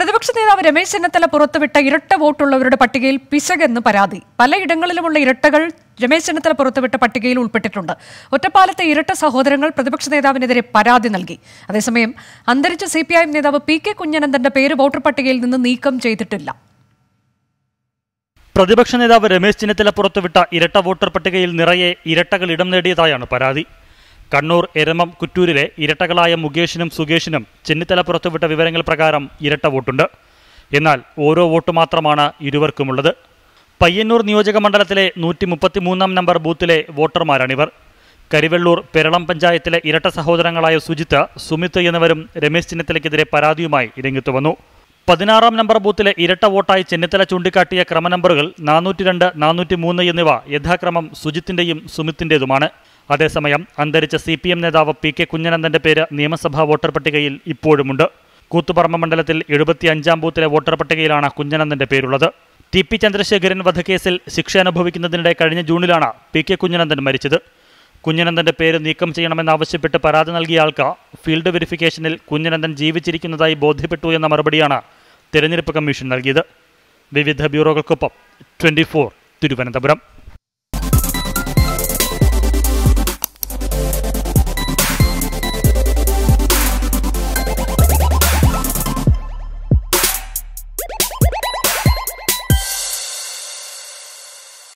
പ്രതിപക്ഷ നേതാവ് രമേശ് ചെന്നിത്തല പുറത്തുവിട്ട ഇരട്ട വോട്ടുള്ളവരുടെ പട്ടികയിൽ പിശകെന്ന് പരാതി പലയിടങ്ങളിലുമുള്ള ഇരട്ടകൾ രമേശ് ചെന്നിത്തല പുറത്തുവിട്ട പട്ടികയിൽ ഉൾപ്പെട്ടിട്ടുണ്ട് ഒറ്റപ്പാലത്തെ ഇരട്ട സഹോദരങ്ങൾ പ്രതിപക്ഷ നേതാവിനെതിരെ പരാതി നൽകി അതേസമയം അന്തരിച്ച സി പി ഐ എം നേതാവ് പി കെ കുഞ്ഞനന്ദന്റെ പേര് വോട്ടർ പട്ടികയിൽ നിന്ന് നീക്കം ചെയ്തിട്ടില്ല പ്രതിപക്ഷ നേതാവ് രമേശ് ചെന്നിത്തല പുറത്തുവിട്ട ഇരട്ട വോട്ടർ പട്ടികയിൽ നിറയെ ഇരട്ടകൾ ഇടം നേടിയതായാണ് പരാതി കണ്ണൂർ എരമം കുറ്റൂരിലെ ഇരട്ടകളായ മുകേഷിനും സുകേഷിനും ചെന്നിത്തല പുറത്തുവിട്ട വിവരങ്ങൾ പ്രകാരം ഇരട്ട വോട്ടുണ്ട് എന്നാൽ ഓരോ വോട്ട് മാത്രമാണ് ഇരുവർക്കുമുള്ളത് പയ്യന്നൂർ നിയോജക മണ്ഡലത്തിലെ നൂറ്റി മുപ്പത്തിമൂന്നാം നമ്പർ ബൂത്തിലെ വോട്ടർമാരാണിവർ കരിവെള്ളൂർ പെരളം പഞ്ചായത്തിലെ ഇരട്ട സഹോദരങ്ങളായ സുജിത്ത് സുമിത്ത് എന്നിവരും രമേശ് ചെന്നിത്തലയ്ക്കെതിരെ പരാതിയുമായി രംഗത്ത് വന്നു പതിനാറാം നമ്പർ ബൂത്തിലെ ഇരട്ട വോട്ടായി ചെന്നിത്തല ചൂണ്ടിക്കാട്ടിയ ക്രമനമ്പറുകൾ നാനൂറ്റി രണ്ട് നാനൂറ്റി മൂന്ന് എന്നിവ യഥാക്രമം സുജിത്തിന്റെയും സുമിത്തിന്റേതുമാണ് അതേസമയം അന്തരിച്ച സി പി എം നേതാവ് പി കെ കുഞ്ഞനന്ദന്റെ പേര് നിയമസഭാ വോട്ടർ പട്ടികയിൽ ഇപ്പോഴുമുണ്ട് കൂത്തുപറമ്പ് മണ്ഡലത്തിൽ എഴുപത്തിയഞ്ചാം ബൂത്തിലെ വോട്ടർ പട്ടികയിലാണ് കുഞ്ഞനന്ദന്റെ പേരുള്ളത് ടി പി ചന്ദ്രശേഖരൻ വധക്കേസിൽ ശിക്ഷ അനുഭവിക്കുന്നതിനിടെ കഴിഞ്ഞ ജൂണിലാണ് പി കെ കുഞ്ഞനന്ദൻ മരിച്ചത് കുഞ്ഞനന്ദന്റെ പേര് നീക്കം ചെയ്യണമെന്നാവശ്യപ്പെട്ട് പരാതി നൽകിയ ആൾക്ക് ഫീൽഡ് വെരിഫിക്കേഷനിൽ കുഞ്ഞനന്ദൻ ജീവിച്ചിരിക്കുന്നതായി ബോധ്യപ്പെട്ടു എന്ന മറുപടിയാണ് തെരഞ്ഞെടുപ്പ് കമ്മീഷൻ നൽകിയത് വിവിധ ബ്യൂറോകൾക്കൊപ്പം ട്വന്റി തിരുവനന്തപുരം